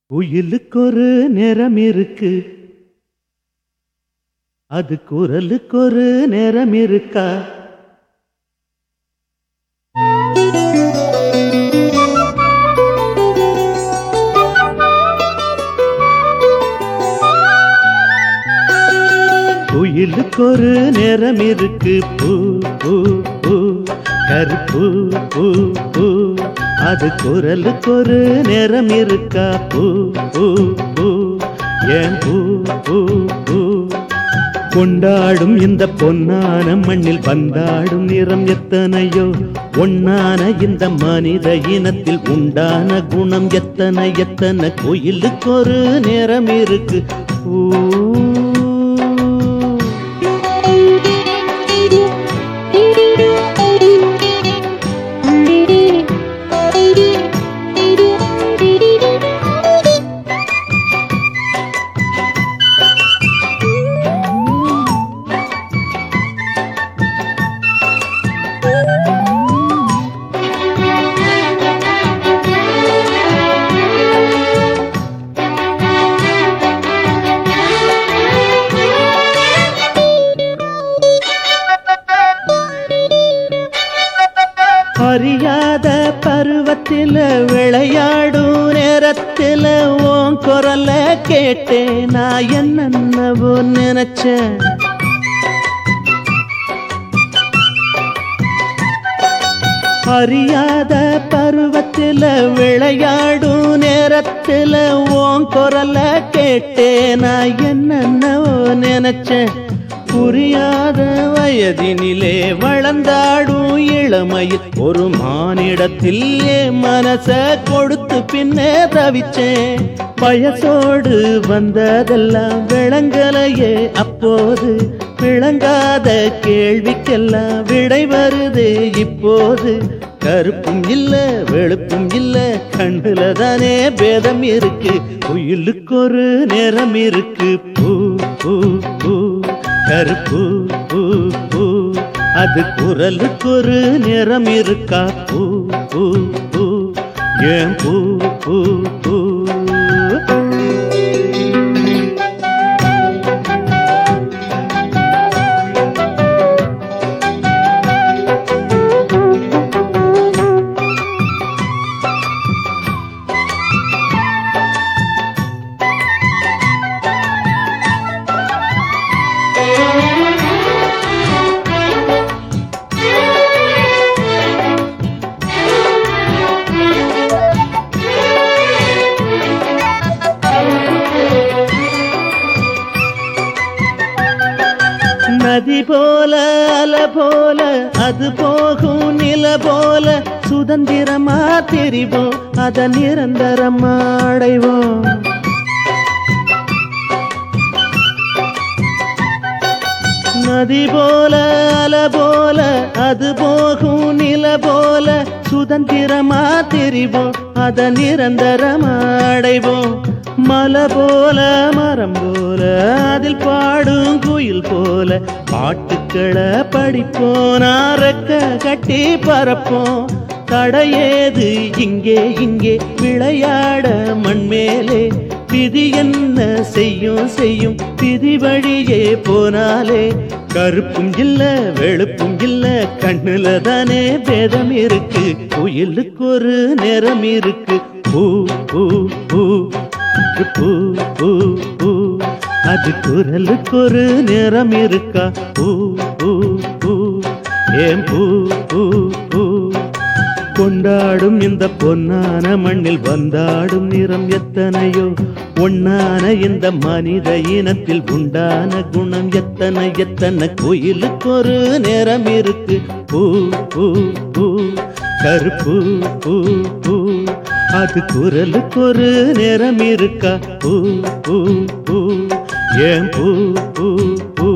குயிலுக்கு ஒரு நிறம் இருக்கு அது குரலுக்கு ஒரு நிறம் இருக்கா குயிலுக்கு ஒரு நிறம் இருக்கு பூ பூ பூ கருப்பு பூ பூ அது குரலுக்கு ஒரு நிறம் இருக்கா பூ பூ பூ ஏன் பூ பூ பூ கொண்டாடும் இந்த பொன்னான மண்ணில் பந்தாடும் நிறம் எத்தனையோ ஒன்னான இந்த மனித இனத்தில் உண்டான குணம் எத்தனை எத்தனை கோயிலுக்கு ஒரு நிறம் இருக்கு ஊ. அறியாத பருவத்தில விளையாடும் நேரத்தில உன் குரல கேட்டேன் நான் என்னென்னவோ நினைச்சேன் அறியாத பருவத்தில விளையாடும் நேரத்தில உன் குரல கேட்டேன் நான் என்னென்னவோ நினைச்சேன் புரியாத வயதினிலே வளர்ந்தாடும் இளமையில் ஒரு மானிடத்தில் என் மனச கொடுத்து பின்னே தவிச்சேன் வயசோடு வந்ததெல்லாம் விளங்கலையே அப்போது விளங்காத கேள்விக்கெல்லாம் விடை வருது இப்போது கருப்பும் இல்ல வெளுப்பும் இல்ல கண்ணுல தானே பேதம் இருக்கு குயிலுக்கு ஒரு நிறம் இருக்கு பூ பூ பூ கருப்பு பூ பூ அது குரலுக்கு ஒரு நிறம் இருக்கா பூ பூ பூ ஏன் பூ பூ பூ நதி போல அல போல அது போகும் நில போல சுதந்திரமா தெரிவோம் அத நிரந்தரமா அடைவோம் நதி போல அல போல அது போகும் நில போல சுதந்திரமா தெரிவோம் அத நிரந்தரமா அடைவோம் மலை போல மரம் போல அதில் பாடும் குயில் போல பாட்டுக்களை படிப்போம் நாரக்க கட்டி பறப்போம் தடையேது இங்கே இங்கே விளையாட மண்மேலே விதி என்ன செய்யும் செய்யும் விதி வழியே போனாலே கருப்பும் இல்ல வெளுப்பும் இல்ல கண்ணுல தானே பேதம் இருக்கு குயிலுக்கு ஒரு நிறம் இருக்கு பூ பூ பூ பூ பூ பூ அது குரலுக்கு ஒரு நிறம் இருக்கா பூ பூ பூ ஏன் பூ பூ பூ கொண்டாடும் இந்த பொன்னான மண்ணில் வந்தாடும் நிறம் எத்தனையோ ஒன்னான இந்த மனித இனத்தில் உண்டான குணம் எத்தனை எத்தனை கோயிலுக்கு ஒரு நிறம் இருக்கு பூ பூ பூ கருப்பு பூ பூ அது குரலுக்கு ஒரு நிறம் இருக்கா பூ பூ பூ ஏன் பூ பூ பூ